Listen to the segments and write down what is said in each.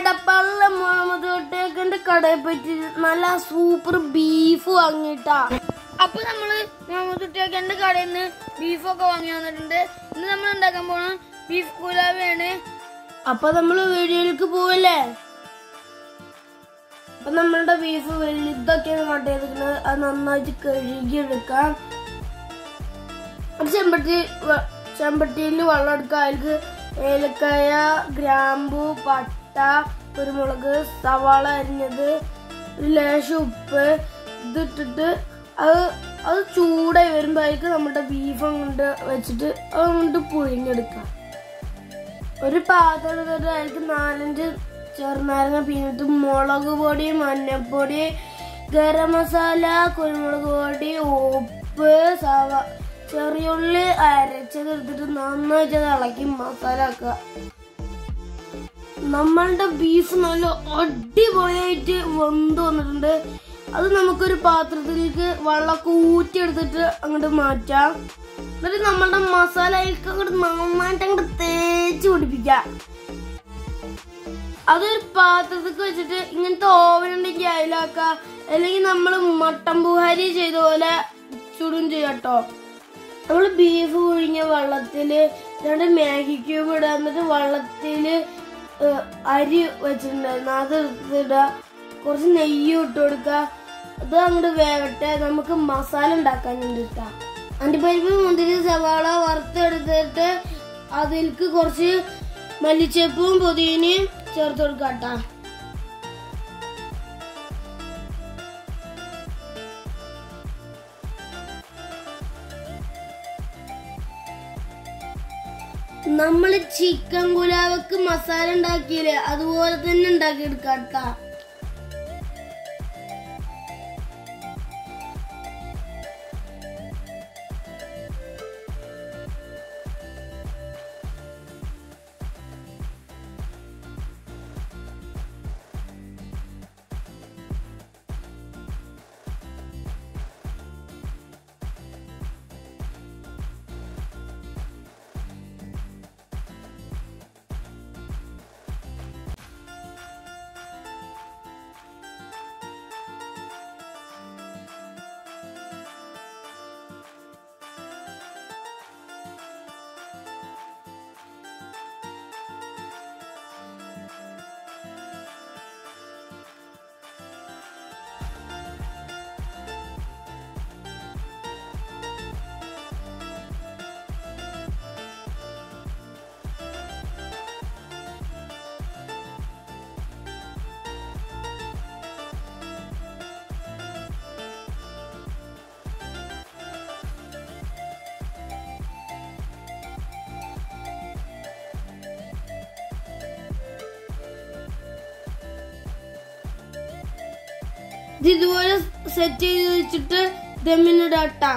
എടപ്പള്ള മുഹമ്മദ് കോട്ടേക്കന്റെ കടയിൽ പറ്റി നല്ല സൂപ്പർ ബീഫ് വാങ്ങിട്ടാ അപ്പൊ നമ്മള് മുഹമ്മദ് കുട്ടിയാക്കന്റെ കടയിൽ നിന്ന് ബീഫൊക്കെ വാങ്ങി വന്നിട്ടുണ്ട് ഇന്ന് നമ്മൾ ഉണ്ടാക്കാൻ പോണ ബീഫ് കുലാബിയാണ് അപ്പൊ നമ്മള് വീഡിയോയിലേക്ക് പോവല്ലേ അപ്പൊ നമ്മളുടെ ബീഫ് വലുതൊക്കെയാണ് കട്ട് ചെയ്തിരിക്കുന്നത് അത് നന്നായിട്ട് കഴുകിയെടുക്കാം ഒരു ചെമ്പട്ടി വ- ചെമ്പട്ടിയിൽ വെള്ളം എടുക്കുക അതിലേക്ക് ഏലക്കായ ഗ്രാമ്പു പട്ട കുരുമുളക് സവാള അരിഞ്ഞത് ഒരു ലേശം ഉപ്പ് ഇതിട്ടിട്ട് അത് അത് ചൂടായി വരുമ്പോഴേക്ക് നമ്മുടെ ബീഫ് അങ്ങോട്ട് വെച്ചിട്ട് അത് അങ്ങോട്ട് പുഴിഞ്ഞെടുക്കാം ഒരു പാത്രം എടുത്തിട്ട് അതിലേക്ക് നാലഞ്ച് ചെറുനാരങ്ങ പിന്നിട്ട് മുളക് പൊടി മഞ്ഞപ്പൊടി ഗരം മസാല കുരുമുളക് പൊടി ഉപ്പ് സവ ചെറിയുള്ളി അരച്ചത് എടുത്തിട്ട് നന്നായിട്ട് അത് ഇളക്കി മസാല ആക്കുക നമ്മളുടെ ബീഫ് നല്ല അടിപൊളിയായിട്ട് വെന്ത് വന്നിട്ടുണ്ട് അത് നമുക്കൊരു പാത്രത്തിലേക്ക് വെള്ളമൊക്കെ ഊറ്റിയെടുത്തിട്ട് അങ്ങോട്ട് മാറ്റാം എന്നിട്ട് നമ്മളുടെ മസാല അതിലേക്ക് അങ്ങോട്ട് നന്നായിട്ട് അങ്ങോട്ട് തേച്ച് പിടിപ്പിക്കാം അതൊരു പാത്രത്തിലേക്ക് വെച്ചിട്ട് ഇങ്ങനത്തെ ഓവൻ ഉണ്ടെങ്കിൽ അതിലാക്ക അല്ലെങ്കിൽ നമ്മൾ മട്ടൻ ബുഹാരി ചെയ്ത പോലെ ചുടും ചെയ്യാട്ടോ നമ്മൾ ബീഫ് പുഴിഞ്ഞ വെള്ളത്തില് രണ്ട് മാഗി ക്യൂബ് ഇടുക എന്നിട്ട് വെള്ളത്തില് ഏഹ്, അരി വെച്ചിട്ടുണ്ടായിരുന്നു അത് എടുത്തിടുക കുറച്ച് നെയ്യ് ഇട്ട് കൊടുക്കുക അത് അങ്ങോട്ട് വേവട്ടെ നമുക്ക് മസാല ഉണ്ടാക്കാൻ വേണ്ടിട്ടാ അണ്ടിപ്പരിപ്പ് മുന്തിരി സവാള വറുത്തെടുത്തിട്ട് അതിലേക്ക് കുറച്ച് മല്ലിച്ചപ്പും പുതിനയും ചേർത്ത് കൊടുക്കാട്ടാ നമ്മള് ചിക്കൻ ഗുലാവക്ക് മസാല ഉണ്ടാക്കിയില്ലേ അതുപോലെ തന്നെ ഉണ്ടാക്കി എടുക്കാട്ടാ ഇത് ഇതുപോലെ സെറ്റ് ചെയ്ത് വെച്ചിട്ട് ദമ്മിനിടാട്ടാ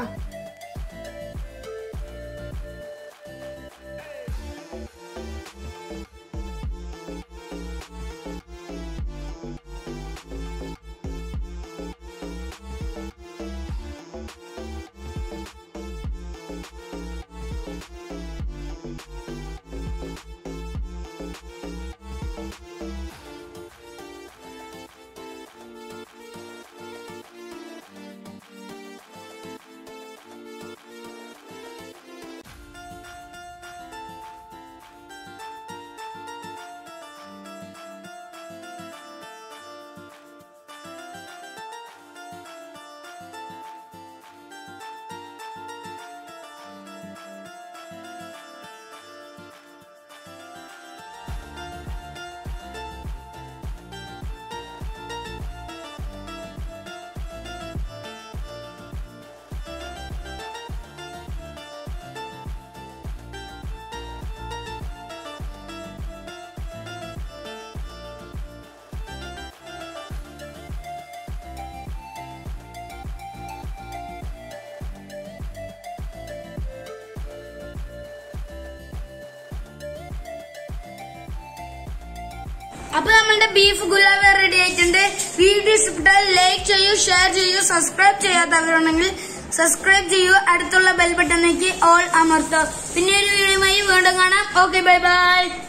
അപ്പൊ നമ്മളുടെ ബീഫ് ഗുലാബ് റെഡി ആയിട്ടുണ്ട് വീഡിയോ ഇഷ്ടപ്പെട്ടാൽ ലൈക്ക് ചെയ്യൂ ഷെയർ ചെയ്യൂ സബ്സ്ക്രൈബ് ചെയ്യാത്തവരുണ്ടെങ്കിൽ സബ്സ്ക്രൈബ് ചെയ്യൂ അടുത്തുള്ള ബെൽ ബട്ടണിലേക്ക് ഓൾ അമർത്തുക പിന്നെ ഒരു വീഡിയോയുമായി വീണ്ടും കാണാം ഓക്കെ ബൈ ബൈ